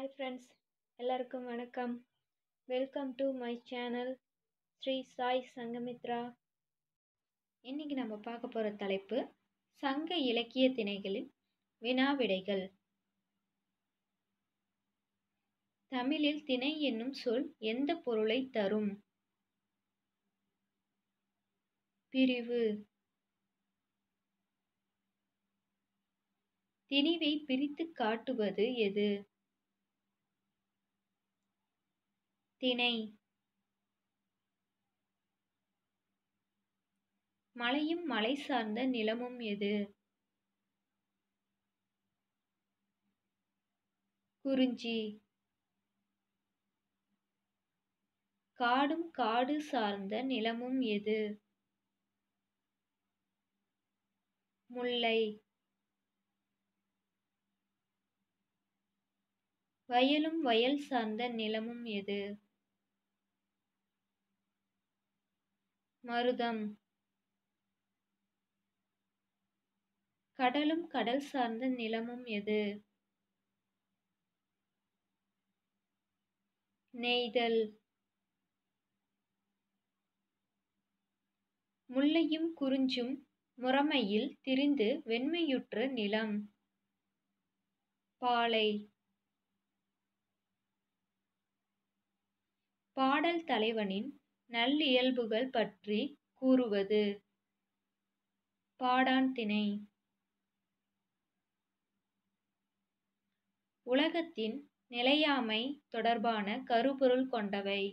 hi friends எல்லாருக்கும் வணக்கம் welcome to my channel Sri Sai Sanghamitra இன்னைக்கு நம்ம பார்க்க போகிற தலைப்பு சங்க இலக்கிய திணைகளின் வினாவிடைகள் தமிழில் திணை என்னும் சொல் எந்த பொருளை தரும் பிரிவு திணிவை பிரித்து காட்டுவது எது திணை மலையும் மலை சார்ந்த நிலமும் எது குறிஞ்சி காடும் காடு சார்ந்த நிலமும் எது முல்லை வயலும் வயல் சார்ந்த நிலமும் எது மருதம் கடலும் கடல் சார்ந்த நிலமும் எது நெய்தல் முல்லையும் குறிஞ்சும் முறைமையில் திரிந்து வெண்மையுற்ற நிலம் பாலை பாடல் தலைவனின் நல்லியல்புகள் பற்றி கூறுவது பாடான் திணை உலகத்தின் நிலையாமை தொடர்பான கருப்பொருள் கொண்டவை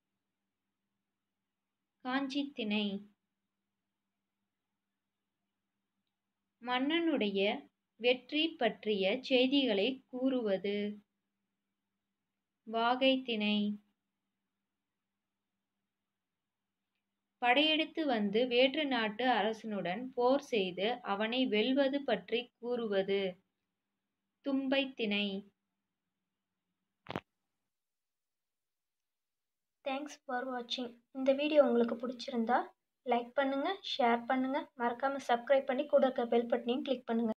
காஞ்சி திணை மன்னனுடைய வெற்றி பற்றிய செய்திகளை கூறுவது வாகை திணை படையெடுத்து வந்து வேற்று நாட்டு அரசனுடன் போர் செய்து அவனை வெல்வது பற்றி கூறுவது தும்பை திணை தேங்க்ஸ் ஃபார் வாட்சிங் இந்த வீடியோ உங்களுக்கு பிடிச்சிருந்தா லைக் பண்ணுங்கள் ஷேர் பண்ணுங்கள் மறக்காமல் சப்ஸ்கிரைப் பண்ணி கூட இருக்க பெல் பட்டனையும் கிளிக் பண்ணுங்கள்